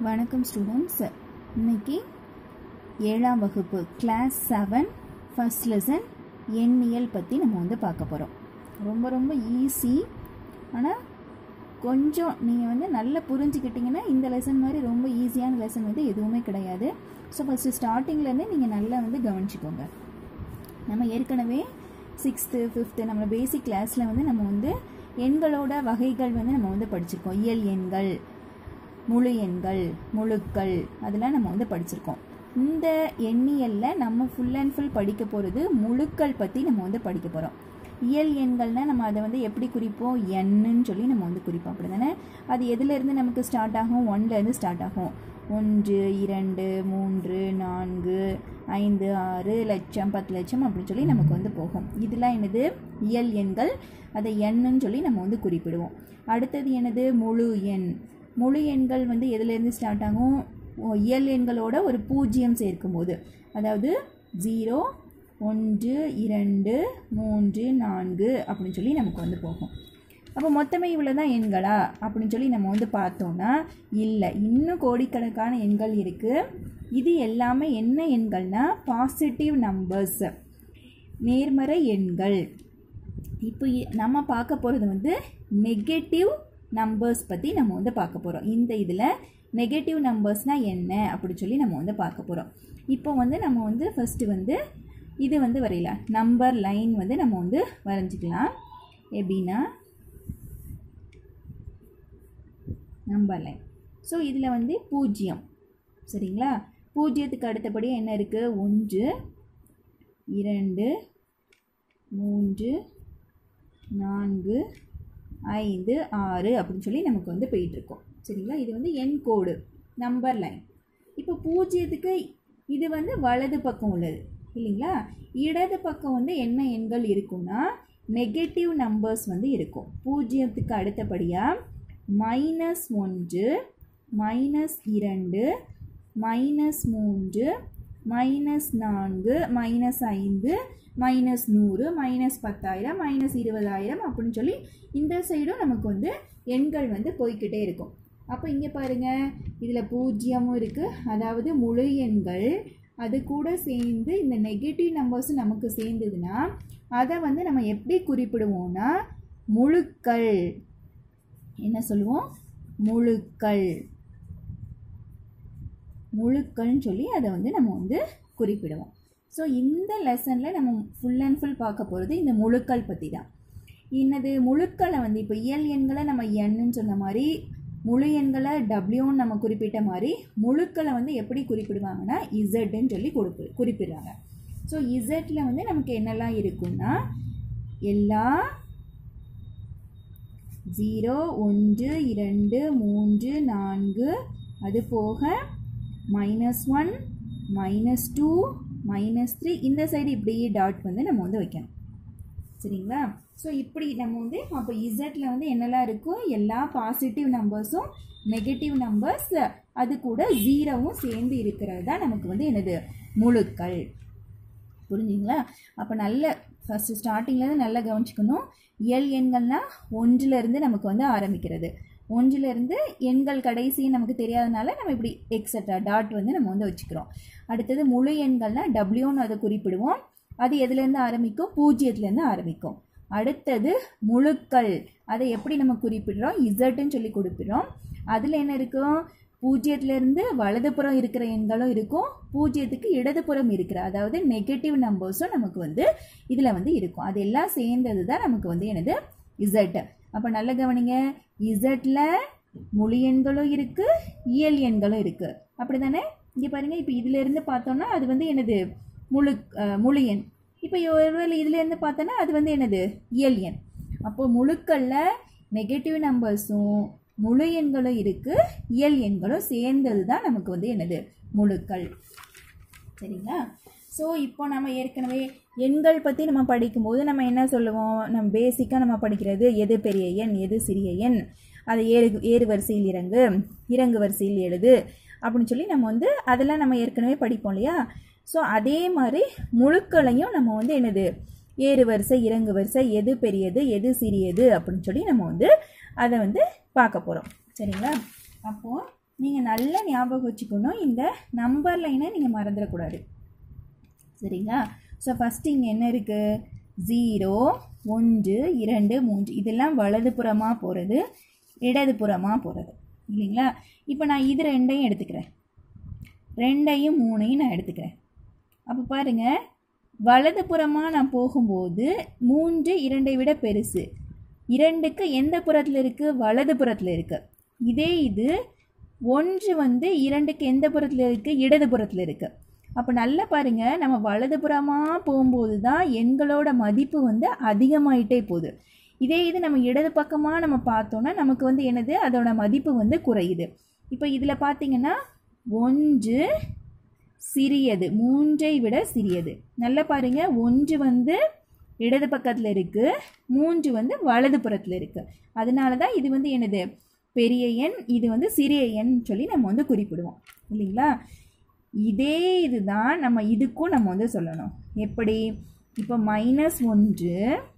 வணக்கம் ஸ்டூடெண்ட்ஸ் இன்னைக்கு ஏழாம் வகுப்பு கிளாஸ் செவன் ஃபஸ்ட் லெசன் எண்ணியல் பற்றி நம்ம வந்து பார்க்க போகிறோம் ரொம்ப ரொம்ப ஈஸி ஆனால் கொஞ்சம் நீங்கள் வந்து நல்லா புரிஞ்சுக்கிட்டிங்கன்னா இந்த லெசன் மாதிரி ரொம்ப ஈஸியான லெசன் வந்து எதுவுமே கிடையாது ஸோ ஃபஸ்ட்டு ஸ்டார்டிங்லேருந்து நீங்கள் நல்லா வந்து கவனிச்சுக்கோங்க நம்ம ஏற்கனவே சிக்ஸ்த்து ஃபிஃப்த்து நம்ம பேசிக் கிளாஸில் வந்து நம்ம வந்து எண்களோட வகைகள் வந்து நம்ம வந்து படிச்சிருக்கோம் இயல் எண்கள் முழு எண்கள் முழுக்கள் அதெல்லாம் நம்ம வந்து படிச்சிருக்கோம் இந்த எண்ணியலில் நம்ம ஃபுல் அண்ட் ஃபுல் படிக்க போகிறது முழுக்கள் பற்றி நம்ம வந்து படிக்க போகிறோம் இயல் எண்கள்னால் நம்ம அதை வந்து எப்படி குறிப்போம் எண்ணுன்னு சொல்லி நம்ம வந்து குறிப்போம் அப்படி தானே அது எதுலேருந்து நமக்கு ஸ்டார்ட் ஆகும் ஒன்லேருந்து ஸ்டார்ட் ஆகும் ஒன்று இரண்டு மூன்று நான்கு ஐந்து ஆறு லட்சம் பத்து லட்சம் அப்படின்னு சொல்லி நமக்கு வந்து போகும் இதெல்லாம் என்னது இயல் எண்கள் அதை எண்ணுன்னு சொல்லி நம்ம வந்து குறிப்பிடுவோம் அடுத்தது என்னது முழு எண் முழு எண்கள் வந்து எதுலேருந்து ஸ்டார்ட் ஆகும் ஓ, இயல் எண்களோட ஒரு பூஜ்ஜியம் சேர்க்கும்போது அதாவது ஜீரோ ஒன்று இரண்டு மூன்று நான்கு அப்படின்னு சொல்லி நமக்கு வந்து போகும் அப்போ மொத்தமே இவ்வளோ தான் எண்களா அப்படின்னு சொல்லி நம்ம வந்து பார்த்தோம்னா இல்லை இன்னும் கோடிக்கணக்கான எண்கள் இருக்குது இது எல்லாமே என்ன எண்கள்னா பாசிட்டிவ் நம்பர்ஸ் நேர்மறை எண்கள் இப்போ இ- நம்ம பார்க்க போகிறது வந்து நெகட்டிவ் நம்பர்ஸ் பற்றி நம்ம வந்து பார்க்க போகிறோம் இந்த இதில் நெகட்டிவ் நம்பர்ஸ்னால் என்ன அப்படி சொல்லி நம்ம வந்து பார்க்க போகிறோம் இப்போ வந்து நம்ம வந்து ஃபஸ்ட்டு வந்து இது வந்து வரையலாம் நம்பர் லைன் வந்து நம்ம வந்து வரைஞ்சிக்கலாம் எப்படின்னா நம்பர் லைன் ஸோ இதில் வந்து பூஜ்ஜியம் சரிங்களா பூஜ்ஜியத்துக்கு அடுத்தபடி என்ன இருக்குது ஒன்று இரண்டு மூன்று நான்கு ஐந்து ஆறு அப்படின்னு சொல்லி நமக்கு வந்து போயிட்டுருக்கோம் சரிங்களா இது வந்து எண் கோடு நம்பர் லைன் இப்போ பூஜ்ஜியத்துக்கு இது வந்து வலது பக்கம் உள்ளது இல்லைங்களா இடது பக்கம் வந்து என்ன எண்கள் இருக்கும்னா நெகட்டிவ் நம்பர்ஸ் வந்து இருக்கும் பூஜ்ஜியத்துக்கு அடுத்தபடியாக மைனஸ் ஒன்று மைனஸ் இரண்டு மைனஸ் மூன்று மைனஸ் நான்கு மைனஸ் ஐந்து மைனஸ் நூறு மைனஸ் பத்தாயிரம் மைனஸ் இருபதாயிரம் அப்படின்னு சொல்லி இந்த சைடும் நமக்கு வந்து எண்கள் வந்து போய்க்கிட்டே இருக்கும் அப்போ இங்கே பாருங்க இதில் பூஜ்ஜியமும் இருக்குது அதாவது முழு எண்கள் அது கூட சேர்ந்து இந்த நெகட்டிவ் நம்பர்ஸ் நமக்கு சேர்ந்ததுன்னா அதை வந்து நம்ம எப்படி குறிப்பிடுவோம்னா முழுக்கள் என்ன சொல்லுவோம் முழுக்கள் முழுக்கள்னு சொல்லி அதை வந்து நம்ம வந்து குறிப்பிடுவோம் ஸோ இந்த லெசனில் நம்ம ஃபுல் அண்ட் ஃபுல் பார்க்க போகிறது இந்த முழுக்கள் பற்றி தான் என்னது முழுக்களை வந்து இப்போ இயல் எண்களை நம்ம எண்ணுன்னு சொன்ன மாதிரி முழு எண்களை டபிள்யூன்னு நம்ம குறிப்பிட்ட மாதிரி முழுக்களை வந்து எப்படி குறிப்பிடுவாங்கன்னா இசட்டுன்னு சொல்லி கொடுப்பு குறிப்பிடுறாங்க ஸோ இசட்டில் வந்து நமக்கு என்னெல்லாம் இருக்கும்னா எல்லா ஜீரோ ஒன்று இரண்டு மூன்று நான்கு அது போக minus one minus two minus three இந்த சைடு இப்படி டாட் வந்து நம்ம வந்து வைக்கணும் சரிங்களா ஸோ இப்படி நம்ம வந்து அப்போ இசட்டில் வந்து என்னெல்லாம் இருக்கும் எல்லா பாசிட்டிவ் நம்பர்ஸும் நெகட்டிவ் நம்பர்ஸ் அது கூட ஜீரோவும் சேர்ந்து இருக்கிறது தான் நமக்கு வந்து என்னது முழுக்கள் புரிஞ்சுங்களா அப்போ நல்ல ஃபஸ்ட்டு ஸ்டார்டிங்லேருந்து நல்லா கவனிச்சுக்கணும் இயல் எண்கள்னால் ஒன்றிலிருந்து நமக்கு வந்து ஆரம்பிக்கிறது ஒன்றிலிருந்து எண்கள் கடைசி நமக்கு தெரியாதனால நம்ம இப்படி எக்ஸட்ரா டாட் வந்து நம்ம வந்து வச்சுக்கிறோம் அடுத்தது முழு எண்கள்னால் டபிள்யூன்னு அதை குறிப்பிடுவோம் அது எதுலேருந்து ஆரம்பிக்கும் பூஜ்ஜியத்துலேருந்து ஆரம்பிக்கும் அடுத்தது முழுக்கள் அதை எப்படி நம்ம குறிப்பிடுறோம் இசட்டுன்னு சொல்லி குறிப்பிடுறோம் அதில் என்ன இருக்கும் பூஜ்ஜியத்துலேருந்து வலதுபுறம் இருக்கிற எண்களும் இருக்கும் பூஜ்ஜியத்துக்கு இடதுபுறம் இருக்கிற அதாவது நெகட்டிவ் நம்பர்ஸும் நமக்கு வந்து இதில் வந்து இருக்கும் அது எல்லாம் சேர்ந்தது தான் நமக்கு வந்து என்னது இசட் அப்போ நல்ல கவனிங்க இசட்டில் முழு எண்களும் இருக்குது இயல் எண்களும் இருக்குது அப்படி தானே இங்கே பாருங்கள் இப்போ இதிலேருந்து பார்த்தோம்னா அது வந்து என்னது முழு அஹ், முழு எண் இப்போ ஒருவேளை இதுலேருந்து பார்த்தோன்னா அது வந்து என்னது இயல் எண் அப்போ முழுக்களில் நெகட்டிவ் நம்பர்ஸும் முழு எண்களும் இருக்குது இயல் எண்களும் சேர்ந்தது தான் நமக்கு வந்து என்னது முழுக்கள் சரிங்களா ஸோ இப்போ நம்ம ஏற்கனவே எண்கள் பற்றி நம்ம படிக்கும்போது நம்ம என்ன சொல்லுவோம் நம்ம பேசிக்காக நம்ம படிக்கிறது எது பெரிய எண் எது சிறிய எண் அதை ஏறு ஏறு வரிசையில் இறங்கு இறங்கு வரிசையில் எழுது அப்படின்னு சொல்லி நம்ம வந்து அதெல்லாம் நம்ம ஏற்கனவே படிப்போம் இல்லையா ஸோ அதே மாதிரி முழுக்களையும் நம்ம வந்து என்னது ஏறு வரிசை இறங்கு வரிசை எது பெரியது எது சிறியது அப்படின்னு சொல்லி நம்ம வந்து அதை வந்து பார்க்க போகிறோம் சரிங்களா அப்போது நீங்கள் நல்லா ஞாபகம் வச்சுக்கணும் இந்த நம்பர் லைனை நீங்கள் மறந்துடக்கூடாது சரிங்களா ஸோ ஃபஸ்ட்டு இங்கே என்ன இருக்குது ஜீரோ ஒன்று இரண்டு மூன்று இதெல்லாம் வலதுபுறமாக போகிறது இடதுபுறமாக போகிறது இல்லைங்களா இப்போ நான் இது ரெண்டையும் எடுத்துக்கிறேன் ரெண்டையும் மூணையும் நான் எடுத்துக்கிறேன் அப்போ பாருங்கள் வலதுபுறமாக நான் போகும்போது மூன்று இரண்டை விட பெருசு இரண்டுக்கு எந்த புறத்தில் இருக்குது வலது புறத்தில் இருக்குது இதே இது ஒன்று வந்து இரண்டுக்கு எந்த புறத்தில் இருக்குது இடது புறத்தில் இருக்குது அப்போ நல்லா பாருங்கள் நம்ம வலதுபுறமாக போகும்போது தான் எண்களோட மதிப்பு வந்து அதிகமாயிட்டே போகுது இதே இது நம்ம இடது பக்கமாக நம்ம பார்த்தோன்னா நமக்கு வந்து என்னது அதோட மதிப்பு வந்து குறையுது இப்போ இதில் பார்த்தீங்கன்னா ஒன்று சிறியது மூன்றை விட சிறியது நல்லா பாருங்க ஒன்று வந்து இடது பக்கத்தில் இருக்குது மூன்று வந்து வலது புறத்தில் இருக்குது அதனால தான் இது வந்து என்னது பெரிய எண் இது வந்து சிறிய எண் சொல்லி நம்ம வந்து குறிப்பிடுவோம் இல்லைங்களா இதே இதுதான் நம்ம இதுக்கும் நம்ம வந்து சொல்லணும் எப்படி இப்போ மைனஸ் ஒன்று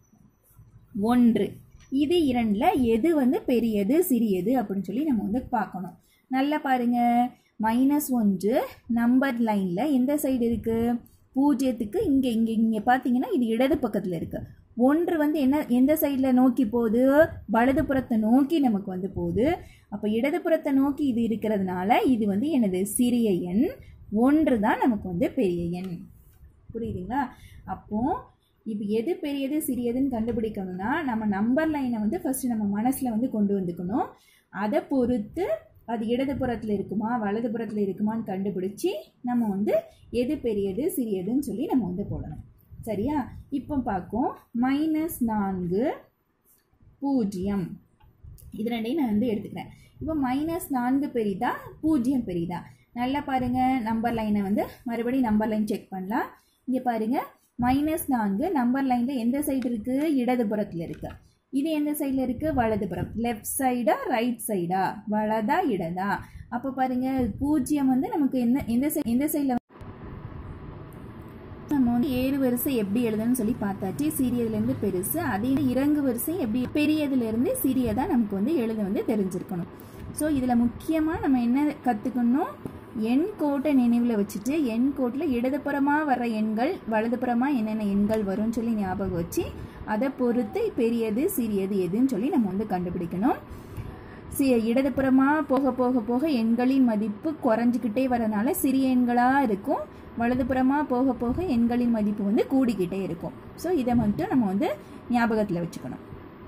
ஒன்று இது இரண்டில் எது வந்து பெரியது சிறியது அப்படின்னு சொல்லி நம்ம வந்து பார்க்கணும் நல்லா பாருங்க மைனஸ் ஒன்று நம்பர் லைனில் எந்த சைடு இருக்குது பூஜ்ஜியத்துக்கு இங்கே இங்கே இங்கே பார்த்தீங்கன்னா இது இடது பக்கத்தில் இருக்குது ஒன்று வந்து என்ன எந்த சைடில் நோக்கி போகுது வலதுபுறத்தை நோக்கி நமக்கு வந்து போகுது அப்போ இடதுபுறத்தை நோக்கி இது இருக்கிறதுனால இது வந்து எனது சிறிய எண் ஒன்று தான் நமக்கு வந்து பெரிய எண் புரியுதுங்களா அப்போ இப்போ எது பெரியது சிறியதுன்னு கண்டுபிடிக்கணும்னா நம்ம நம்பர் லைனை வந்து ஃபஸ்ட்டு நம்ம மனசில் வந்து கொண்டு வந்துக்கணும் அதை பொறுத்து அது இடதுபுறத்தில் இருக்குமா வலதுபுறத்தில் இருக்குமான்னு கண்டுபிடிச்சி நம்ம வந்து எது பெரியது சிறியதுன்னு சொல்லி நம்ம வந்து போடணும் சரியா இப்போ பார்க்கும் மைனஸ் நான்கு பூஜ்ஜியம் இது ரெண்டையும் நான் வந்து எடுத்துக்கிறேன் இப்போ மைனஸ் நான்கு பெரிதா பூஜ்ஜியம் பெரிதா நல்லா பாருங்கள் நம்பர் லைனை வந்து மறுபடியும் நம்பர் லைன் செக் பண்ணலாம் இங்கே பாருங்கள் மைனஸ் நான்கு நம்பர் லைனில் எந்த சைடு இருக்குது இடதுபுறத்தில் இருக்குது இது எந்த சைடில் இருக்குது வலதுபுறம் லெஃப்ட் சைடா ரைட் சைடா வலதா இடதா அப்போ பாருங்கள் பூஜ்ஜியம் வந்து நமக்கு எந்த எந்த சை எந்த சைடில் நம்ம வந்து ஏழு வரிசை எப்படி எழுதணும்னு சொல்லி பார்த்தாச்சு சிறியதுலேருந்து பெருசு அதே இறங்கு வரிசை எப்படி பெரியதுலேருந்து சிறியதாக நமக்கு வந்து எழுத வந்து தெரிஞ்சிருக்கணும் ஸோ இதில் முக்கியமாக நம்ம என்ன கற்றுக்கணும் எண் கோட்டை நினைவில் வச்சுட்டு எண் கோட்டில் இடதுபுறமாக வர்ற எண்கள் வலதுபுறமாக என்னென்ன எண்கள் வரும்னு சொல்லி ஞாபகம் வச்சு அதை பொறுத்து பெரியது சிறியது எதுன்னு சொல்லி நம்ம வந்து கண்டுபிடிக்கணும் சி இடதுபுறமாக போக போக போக எண்களின் மதிப்பு குறைஞ்சிக்கிட்டே வரனால சிறிய எண்களாக இருக்கும் வலதுபுறமாக போக போக எண்களின் மதிப்பு வந்து கூடிக்கிட்டே இருக்கும் ஸோ இதை மட்டும் நம்ம வந்து ஞாபகத்தில் வச்சுக்கணும்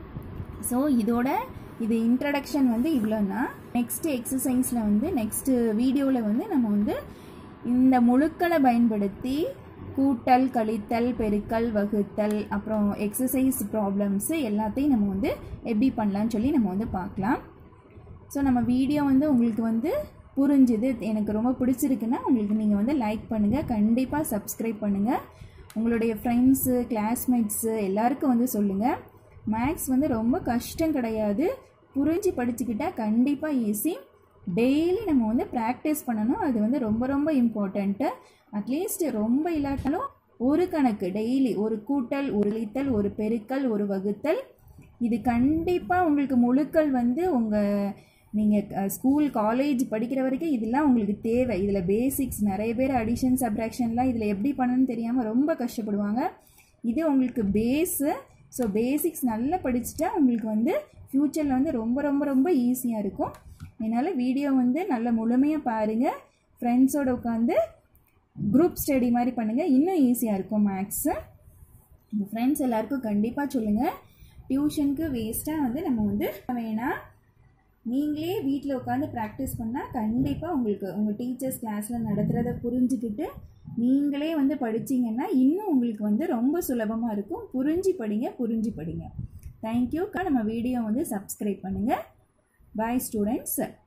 ஸோ இதோட இது இன்ட்ரடக்ஷன் வந்து இவ்வளோன்னா நெக்ஸ்ட்டு எக்ஸசைஸில் வந்து நெக்ஸ்ட்டு வீடியோவில் வந்து நம்ம வந்து இந்த முழுக்களை பயன்படுத்தி கூட்டல் கழித்தல் பெருக்கல் வகுத்தல் அப்புறம் எக்ஸசைஸ் ப்ராப்ளம்ஸு எல்லாத்தையும் நம்ம வந்து எப்படி பண்ணலான்னு சொல்லி நம்ம வந்து பார்க்கலாம் ஸோ நம்ம வீடியோ வந்து உங்களுக்கு வந்து புரிஞ்சுது எனக்கு ரொம்ப பிடிச்சிருக்குன்னா உங்களுக்கு நீங்கள் வந்து லைக் பண்ணுங்கள் கண்டிப்பாக சப்ஸ்கிரைப் பண்ணுங்கள் உங்களுடைய ஃப்ரெண்ட்ஸு கிளாஸ்மேட்ஸு எல்லாருக்கும் வந்து சொல்லுங்கள் மேக்ஸ் வந்து ரொம்ப கஷ்டம் கிடையாது புரிஞ்சு படிச்சுக்கிட்டால் கண்டிப்பாக ஈஸி டெய்லி நம்ம வந்து ப்ராக்டிஸ் பண்ணணும் அது வந்து ரொம்ப ரொம்ப இம்பார்ட்டண்ட்டு அட்லீஸ்ட் ரொம்ப இல்லாட்டாலும் ஒரு கணக்கு டெய்லி ஒரு கூட்டல் ஒரு இழித்தல் ஒரு பெருக்கல் ஒரு வகுத்தல் இது கண்டிப்பாக உங்களுக்கு முழுக்கள் வந்து உங்கள் நீங்கள் ஸ்கூல் காலேஜ் படிக்கிற வரைக்கும் இதெல்லாம் உங்களுக்கு தேவை இதில் பேசிக்ஸ் நிறைய பேர் அடிஷன் சப்ராக்ஷன்லாம் இதில் எப்படி பண்ணணும்னு தெரியாமல் ரொம்ப கஷ்டப்படுவாங்க இது உங்களுக்கு பேஸு ஸோ பேசிக்ஸ் நல்லா படிச்சுட்டா உங்களுக்கு வந்து ஃப்யூச்சரில் வந்து ரொம்ப ரொம்ப ரொம்ப ஈஸியாக இருக்கும் அதனால் வீடியோ வந்து நல்ல முழுமையாக பாருங்கள் ஃப்ரெண்ட்ஸோடு உட்காந்து குரூப் ஸ்டடி மாதிரி பண்ணுங்கள் இன்னும் ஈஸியாக இருக்கும் மேக்ஸு உங்கள் ஃப்ரெண்ட்ஸ் எல்லாருக்கும் கண்டிப்பாக சொல்லுங்கள் டியூஷனுக்கு வேஸ்ட்டாக வந்து நம்ம வந்து வேணாம் நீங்களே வீட்டில் உட்காந்து ப்ராக்டிஸ் பண்ணால் கண்டிப்பாக உங்களுக்கு உங்கள் டீச்சர்ஸ் கிளாஸில் நடத்துகிறத புரிஞ்சுக்கிட்டு நீங்களே வந்து படிச்சிங்கன்னா இன்னும் உங்களுக்கு வந்து ரொம்ப சுலபமாக இருக்கும் புரிஞ்சு படிங்க புரிஞ்சு படிங்க தேங்க்யூக்கா நம்ம வீடியோ வந்து சப்ஸ்கிரைப் பண்ணுங்கள் பாய் ஸ்டூடெண்ட்ஸ்